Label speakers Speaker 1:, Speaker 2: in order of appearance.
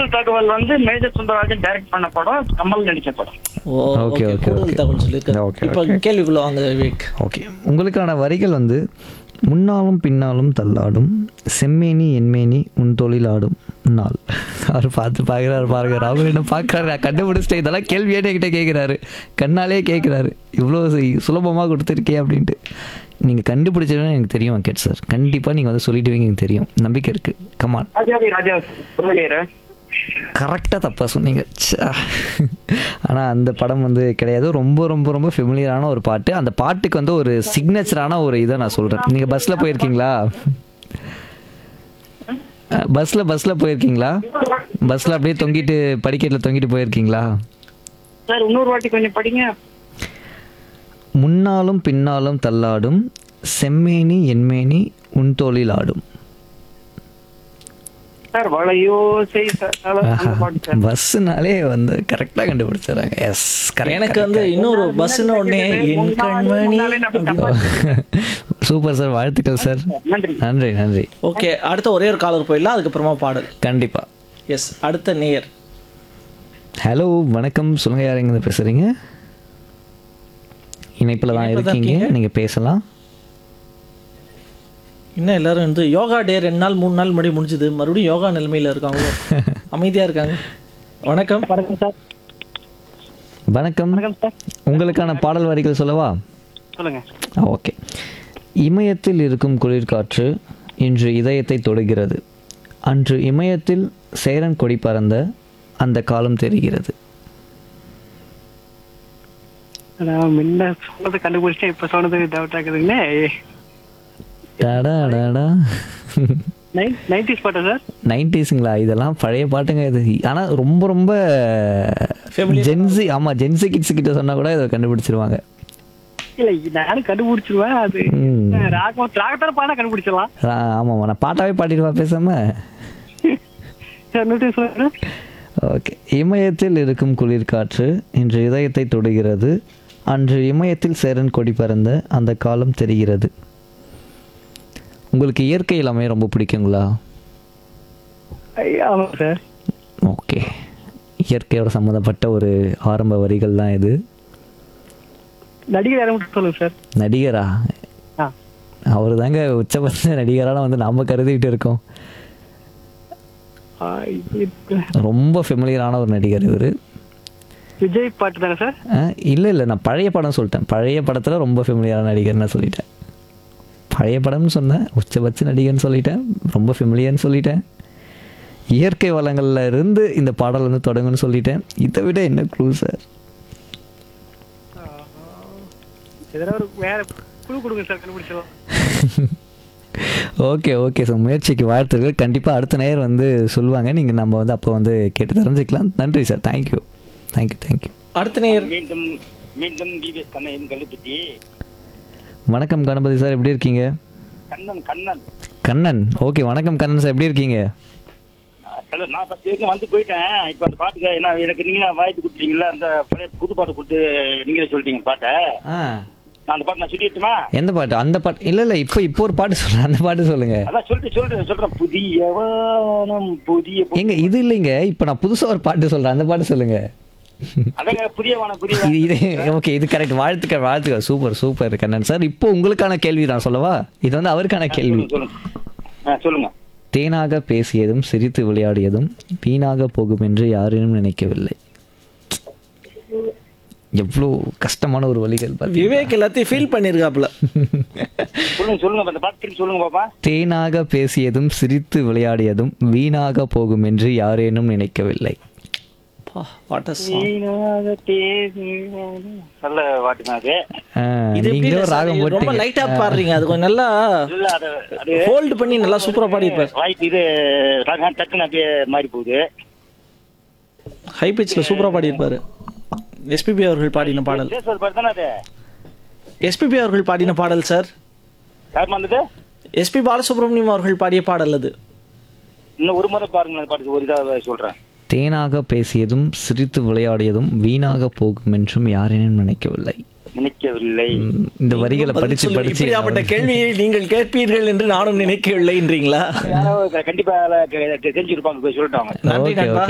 Speaker 1: கூடுதல் தகவல் வந்து மேஜர் சுந்தரராஜன் டைரக்ட் பண்ண படம் கமல் நடிச்ச படம்
Speaker 2: ஓ
Speaker 3: Okay,
Speaker 2: ஓகே
Speaker 3: okay,
Speaker 2: கூடுதல்
Speaker 3: okay.
Speaker 2: தகவல் சொல்லியிருக்காரு
Speaker 3: Okay,
Speaker 2: இப்போ கேள்விக்குள்ள வாங்க விவேக்
Speaker 3: ஓகே உங்களுக்கான வரிகள் வந்து முன்னாலும் பின்னாலும் தள்ளாடும் செம்மேனி என்மேனி உன் தொழிலாடும் நாள் அவர் பார்த்து பார்க்குறாரு பாருங்க ராகுல் என்ன பார்க்குறாரு நான் கண்டுபிடிச்சிட்டேன் இதெல்லாம் கேள்வியே என்கிட்ட கேட்குறாரு கண்ணாலே கேட்குறாரு இவ்வளோ சுலபமாக கொடுத்துருக்கே அப்படின்ட்டு நீங்கள் கண்டுபிடிச்சதுன்னு எனக்கு தெரியும் வெங்கட் சார் கண்டிப்பாக நீங்கள் வந்து சொல்லிடுவீங்க எனக்கு தெரியும் நம்பிக்கை இருக்குது கமான்
Speaker 1: ராஜாதி ராஜா சொல்லுகிறேன்
Speaker 3: கரெக்டாக தப்பாக சொன்னீங்க ஆனால் அந்த படம் வந்து கிடையாது ரொம்ப ரொம்ப ரொம்ப ஃபெமிலியரான ஒரு பாட்டு அந்த பாட்டுக்கு வந்து ஒரு சிக்னேச்சரான ஒரு இதை நான் சொல்கிறேன் நீங்கள் பஸ்ஸில் போயிருக்கீங்களா பஸ்ஸில் பஸ்ஸில் போயிருக்கீங்களா பஸ்ஸில் அப்படியே தொங்கிட்டு படிக்கட்டில் தொங்கிட்டு போயிருக்கீங்களா
Speaker 1: சார் இன்னொரு வாட்டி கொஞ்சம் படிங்க
Speaker 3: முன்னாலும் பின்னாலும் தள்ளாடும் செம்மேனி என்மேனி உன் தோளில் ஆடும்
Speaker 1: சார் வளையோ செய் சார் அதான் அந்த பாட்டு சார்
Speaker 3: பஸ்ஸுனாலே வந்து கரெக்டாக கண்டுபிடிச்சிடுறாங்க எஸ் கரெக்ட்
Speaker 2: எனக்கு வந்து இன்னொரு பஸ்ஸுன்னு உடனே என் கண்மணி
Speaker 1: முன்னாலே நான் தப்பா-
Speaker 3: சூப்பர் சார் வாழ்த்துக்கள் சார்
Speaker 1: நன்றி
Speaker 3: நன்றி நன்றி
Speaker 2: ஓகே அடுத்த ஒரே ஒரு காலர் போயிடலாம் அதுக்கப்புறமா பாடல்
Speaker 3: கண்டிப்பா
Speaker 2: எஸ் அடுத்த நேயர்
Speaker 3: ஹலோ வணக்கம் சொல்லுங்க யார் எங்க பேசுறீங்க இணைப்பில் தான்
Speaker 2: இணைப்புல தான்
Speaker 3: இருக்கீங்க
Speaker 2: இருக்கீங்க.
Speaker 3: நீங்க பேசலாம்
Speaker 2: இன்னும் எல்லாரும் வந்து யோகா டே ரெண்டு நாள் மூணு நாள் முன்னாடி முடிஞ்சுது மறுபடியும் யோகா நிலைமையில இருக்காங்க அமைதியா இருக்காங்க வணக்கம்
Speaker 1: வணக்கம் சார்
Speaker 3: வணக்கம்
Speaker 1: வணக்கம் சார்
Speaker 3: உங்களுக்கான பாடல் வரிகள் சொல்லவா
Speaker 1: சொல்லுங்க
Speaker 3: ஓகே இமயத்தில் இருக்கும் குளிர்காற்று இன்று இதயத்தை தொடுகிறது அன்று இமயத்தில் சேரன் கொடி பறந்த அந்த காலம் தெரிகிறது
Speaker 1: நான் முன்ன சொன்னது கண்டுபிடிச்சேன் இப்ப சொன்னது டவுட் ஆகுதுங்களே
Speaker 3: டாடா டாடா
Speaker 1: நைன்டிஸ் பாட்டா சார்
Speaker 3: நைன்டிஸுங்களா இதெல்லாம் பழைய பாட்டுங்க இது ஆனால் ரொம்ப ரொம்ப ஜென்சி ஆமாம் ஜென்சி கிட்ஸ் கிட்ட சொன்னால் கூட இதை கண்டுபிடிச்சிருவாங்க
Speaker 1: இல்ல நானும் கண்டுபிடிச்சிருவேன் அது
Speaker 3: ம்.
Speaker 1: ராகம் ராகத்தான பாடம் கண்டுபிடிச்சிடலாம்
Speaker 3: ஆமாம் நான் பாட்டாவே பாடிடுவா பேசாம
Speaker 1: சார் இன்னொரு சொல்றேன்
Speaker 3: ஓகே இமயத்தில் இருக்கும் குளிர்காற்று இன்று இதயத்தை தொடுகிறது அன்று இமயத்தில் சேரன் கொடி பறந்த அந்த காலம் தெரிகிறது உங்களுக்கு இயற்கை எல்லாமே ரொம்ப பிடிக்குங்களா
Speaker 1: ஆமா சார்
Speaker 3: ஓகே இயற்கையோட சம்மந்தப்பட்ட ஒரு ஆரம்ப வரிகள் தான் இது
Speaker 1: நடிகர் யாரும் மட்டும் சொல்லுங்க சார்
Speaker 3: நடிகரா
Speaker 1: ஆ
Speaker 3: அவர் தாங்க உச்சபட்ச நடிகரான வந்து நாம கருதிக்கிட்டு இருக்கோம்
Speaker 1: ஆ, இது-
Speaker 3: ரொம்ப ஃபெமிலியரான ஒரு நடிகர் இவர்
Speaker 1: விஜய் பாட்டு தானே சார்
Speaker 3: இல்லை இல்லை நான் பழைய படம் சொல்லிட்டேன் பழைய படத்தில் ரொம்ப ஃபெமிலியரான நடிகர்னு சொல்லிட்டேன் பழைய படம்னு சொன்னேன் உச்சபட்ச நடிகர்னு சொல்லிட்டேன் ரொம்ப ஃபெமிலியர்னு சொல்லிட்டேன் இயற்கை வளங்கள்ல இருந்து இந்த பாடல் வந்து தொடங்குன்னு சொல்லிட்டேன் இதை விட என்ன க்ளூ சார்
Speaker 1: எதனா ஒரு வேற குழு கொடுங்க சார் கண்டுபிடிச்சிடலாம்
Speaker 3: ஓகே ஓகே ஸோ முயற்சிக்கு வாழ்த்துக்கள் கண்டிப்பாக அடுத்த நேரம் வந்து சொல்லுவாங்க நீங்கள் நம்ம வந்து அப்போ வந்து கேட்டு தெரிஞ்சுக்கலாம் நன்றி சார் தேங்க்யூ தேங்க்யூ தேங்க்யூ
Speaker 2: அடுத்த நேயர்
Speaker 4: மீண்டும் மீண்டும் டிவிஎஸ் கண்ணன் கல்லுப்பட்டி
Speaker 3: வணக்கம் கணபதி சார் எப்படி இருக்கீங்க
Speaker 4: கண்ணன் கண்ணன்
Speaker 3: கண்ணன் ஓகே வணக்கம் கண்ணன் சார் எப்படி இருக்கீங்க
Speaker 4: ஹலோ நான் ஃபஸ்ட் வரைக்கும் வந்து போயிட்டேன் இப்போ அந்த பாட்டுக்கு என்ன எனக்கு நீங்க வாய்ப்பு கொடுத்தீங்களா அந்த பழைய புது பாட்டு கொடுத்து நீங்களே சொல்லிட்டீங்க பாட்டை
Speaker 3: ஆ
Speaker 4: நான் அந்த பாட்டு நான் சொல்லிட்டுமா
Speaker 3: எந்த பாட்டு அந்த பாட்டு இல்லை இல்லை இப்போ இப்போ ஒரு பாட்டு சொல்கிறேன் அந்த பாட்டு சொல்லுங்க
Speaker 4: அதான் சொல்லிட்டு சொல்றேன் சொல்றேன் புதிய வானம் புதிய பொ-
Speaker 3: ஏங்க இது இல்லைங்க இப்போ நான் புதுசாக ஒரு பாட்டு சொல்கிறேன் அந்த பாட்டு சொல்லுங்க
Speaker 4: அதாங்க புதிய வானம் புதிய
Speaker 3: இது இது ஓகே இது கரெக்ட் வாழ்த்துக்கள் வாழ்த்துக்கள் சூப்பர் சூப்பர் கண்ணன் சார் இப்போ உங்களுக்கான கேள்வி நான் சொல்லவா இது வந்து அவருக்கான கேள்வி
Speaker 4: வானம் சொல்லுங்க ஆ சொல்லுங்க
Speaker 3: தேனாக பேசியதும் சிரித்து விளையாடியதும் வீணாக போகும் என்று யாரேனும் நினைக்கவில்லை எவ்வளோ கஷ்டமான ஒரு வழிகள் பாத்தீங்களா?
Speaker 2: விவேக் எல்லாத்தையும் ஃபீல் பண்ணியிருக்காப்புல
Speaker 4: சொல்லுங்க சொல்லுங்க அந்த பாட்டு திருப்பி சொல்லுங்க பாப்பா
Speaker 3: தேனாக பேசியதும் சிரித்து விளையாடியதும் வீணாக போகும் என்று யாரேனும் நினைக்கவில்லை
Speaker 2: வாட் அ
Speaker 4: வீணாக பேசி நல்ல பாட்டு தான் அது
Speaker 3: ஆ,
Speaker 2: இது எப்படி
Speaker 3: நீங்களும்
Speaker 2: இல்ல
Speaker 3: ராகம்
Speaker 2: சார், ரொம்ப
Speaker 3: போட்டீங்க
Speaker 2: லைட்டா பாடுறீங்க அது கொஞ்சம் நல்லா
Speaker 4: இல்ல அது அது
Speaker 2: ஹோல்டு பண்ணி நல்லா சூப்பரா பாடியிருப்பார்
Speaker 4: வாய்ப்பு இது ராகம் டக்குன்னு அப்படியே மாறி போகுது
Speaker 2: ஹை பிச்சில் சூப்பரா பாடியிருப்பாரு எஸ்பிபி அவர்கள் பாடின பாடல்
Speaker 4: பேசுறது பாட்டு தானே அது
Speaker 2: எஸ்பிபி அவர்கள் பாடின பாடல் சார்
Speaker 4: யார் வந்தது
Speaker 2: எஸ்பி பாலசுப்ரமணியம் அவர்கள் பாடிய பாடல் அது
Speaker 4: இன்னும் ஒரு முறை பாருங்க அந்த பாட்டுக்கு ஒரு இதாக சொல்றேன்
Speaker 3: தேனாக பேசியதும் சிரித்து விளையாடியதும் வீணாக போகும் என்றும் யாரேனும் நினைக்கவில்லை
Speaker 4: நினைக்கவில்லை
Speaker 3: ம், இந்த வரிகளை
Speaker 2: பதில்
Speaker 3: படிச்சு
Speaker 2: சொல்லு.
Speaker 3: படிச்சு
Speaker 2: இப்படியாப்பட்ட கேள்வியை நீங்கள் கேட்பீர்கள் என்று நானும் நினைக்கவில்லை என்றீங்களா
Speaker 4: யாரோ கண்டிப்பா தெரிஞ்சிருப்பாங்க போய் சொல்லிட்டாங்க
Speaker 2: நன்றி
Speaker 3: ஓகே
Speaker 2: நண்பா
Speaker 3: ஓகே